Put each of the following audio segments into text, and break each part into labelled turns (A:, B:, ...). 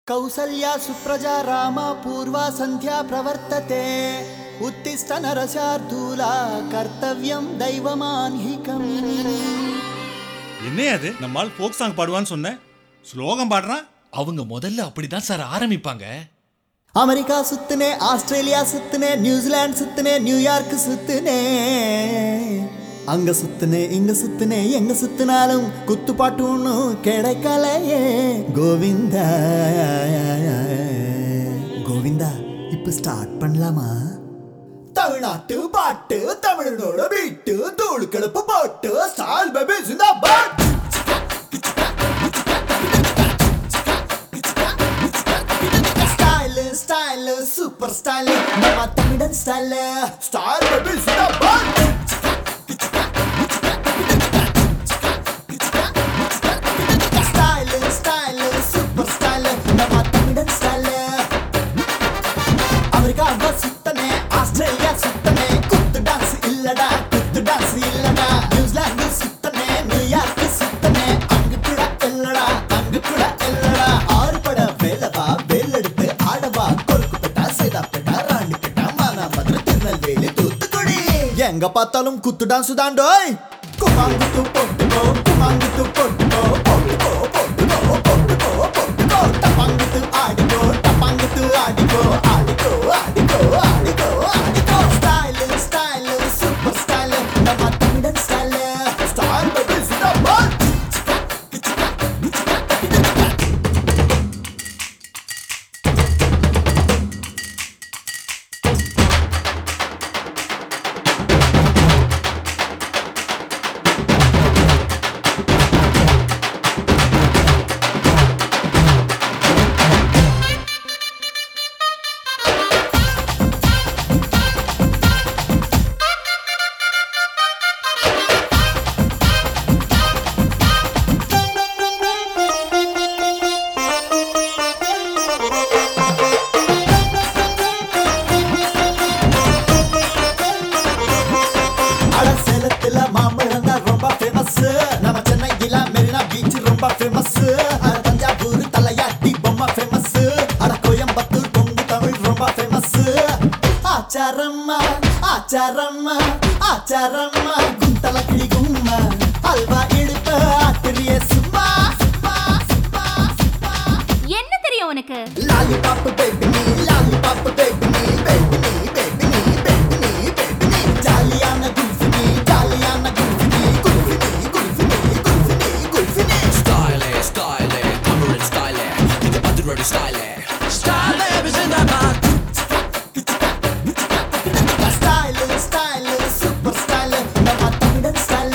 A: कौसल्या सुप्रजा रामा पूर्वा सन्ध्या प्रवर्तते उत्तिष्ठ नरशार्दूला कर्तव्यं दैवमान्हिकम्
B: என்னையா அது நம்மால் ஃபோக் சாங் பாடுவான்னு சொன்னேன் ஸ்லோகம் பாடுறான்
C: அவங்க முதல்ல அப்படிதான் சார் ஆரம்பிப்பாங்க
A: அமெரிக்கா சுத்துனே ஆஸ்திரேலியா சுத்துனே நியூசிலாந்து சுத்துனே நியூயார்க் சுத்துனே அங்க சுத்துனே இங்க சுத்துனே எங்க சுத்தினாலும் குத்துப்பாட்டு ஒன்றும் கிடைக்கலையே கோவிந்தா கோவிந்தா இப்ப ஸ்டார்ட் பண்ணலாமா தமிழ்நாட்டு பாட்டு தமிழனோட வீட்டு தூள் கிளப்பு போட்டு ஸ்டால் பேபி சிந்தாபாத் ஸ்டைல் ஸ்டைல் சூப்பர் ஸ்டைல் நம்ம தமிழன் ஸ்டைல் ஸ்டைல் பேபி சிந்தாபாத் ஸ்டைல் ஸ்டைல் சூப்பர் ஸ்டைல் நம்ம தமிழன் ஸ்டைல் அமெரிக்காவை சுத்தனே ஆஸ்திரேலியா சுத்தனே குத்து டான்ஸ் இல்லடா குத்து டான்ஸ் இல்லடா நியூசிலாந்து சுத்தனே நியூயார்க் சுத்தனே அங்க கூட இல்லடா அங்க கூட இல்லடா ஆறு பட வேலவா வேலெடுத்து ஆடவா கொருக்கு பெட்டா சேதா பெட்டா ராணி பெட்டா மானா மதுரை திருநெல்வேலி தூத்துக்குடி எங்க பார்த்தாலும் குத்து டான்ஸ் தாண்டோய் குமாங்குத்து போட்டுக்கோ குமாங்குத்து போட்டுக்கோ போட்டுக்கோ போட்டுக்கோ போட்டுக்கோ போட்டுக்கோ டப்பாங்குத்து ஆடிக்கோ டப்பாங்குத்து ஆடிக்கோ ஆடிக்கோ ஆடிக்கோ ஆடிக்கோ ஆடிக்கோ ஸ்டைல் ஸ்டைல் சூப்பர் ஸ்டைல் நம்ம தமிழன் ஸ்டைல் ஸ்டைல் பேபி சிந்தாபாத் அட சேலத்துல மாம்பழம் தான் ரொம்ப ஃபேமஸ் நம்ம சென்னையில மெரினா பீச் ரொம்ப ஃபேமஸ் அட தஞ்சாவூர் தலையாட்டி பொம்மை ஃபேமஸ் அட கோயம்புத்தூர் பொங்கு தமிழ் ரொம்ப ஃபேமஸ் ஆச்சாரம்மா ஆச்சாரம்மா ஆச்சாரம்மா குந்தல கிளி கும்மா அல்வா இடுப்பு ஆத்திரிய சும்மா சும்மா சும்மா சும்மா
D: என்ன தெரியும் உனக்கு
A: லாலிபாப் பேபி நீ லாலிபாப் பேபி நீ பேபி நீ பேபி நீ பேபி நீ பேபி நீ ஜாலியான குல்ஃபி நீ ஜாலியான குல்ஃபி நீ குல்ஃபி நீ குல்ஃபி நீ குல்ஃபி நீ குல்ஃபி நீ
E: Style, style, Cameron style, இந்த மதுரோட style. Style, Zindabad.
A: Style style super style நம்ம தமிழன் ஸ்டைல்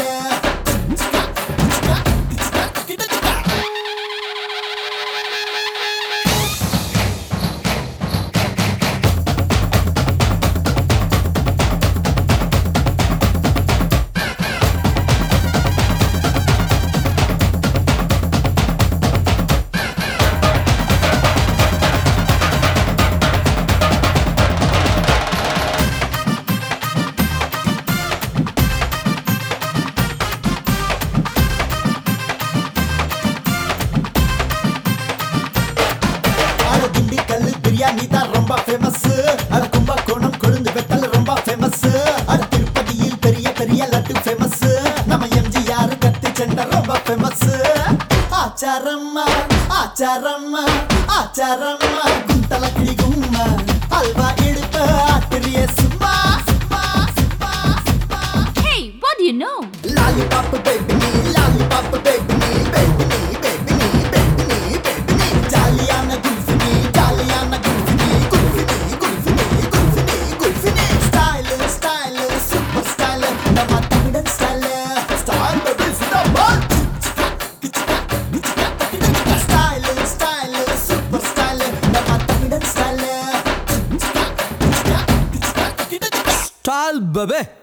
A: அட திண்டுக்கல் பிரியாணி தான் ரொம்ப ஃபேமஸ் அட கும்பகோணம் கொழுந்து வெத்தல் ரொம்ப ஃபேமஸ் அட திருப்பதியில் பெரிய பெரிய லட்டு ஃபேமஸ் நம்ம எம்ஜிஆர் கத்து செண்ட ரொம்ப ஃபேமஸ் ஆச்சாரம்மா ஆச்சாரம்மா ஆச்சாரம்மா குந்தல கிளி கும்மா அல்வா இடுப்பு ஆத்திரிய சும்மா சும்மா சும்மா சும்மா
D: hey what you know
A: lollipop baby நீ லாலிபாப் பேபி நீ பேபி நீ பேபி நீ பேபி நீ பேபி நீ ஜாலியான குல்ஃபி நீ ஜாலியான குல்ஃபி நீ குல்ஃபி நீ குல்ஃபி நீ குல்ஃபி நீ குல்ஃபி நீ ஸ்டைல் ஸ்டைல் சூப்பர் ஸ்டைல் நம்ம தமிழன் ஸ்டைல் ஸ்டைல் பேபி சிந்தாபாத் ஸ்டைல் ஸ்டைல் சூப்பர் ஸ்டைல் நம்ம தமிழன் ஸ்டைல்
E: Style, baby.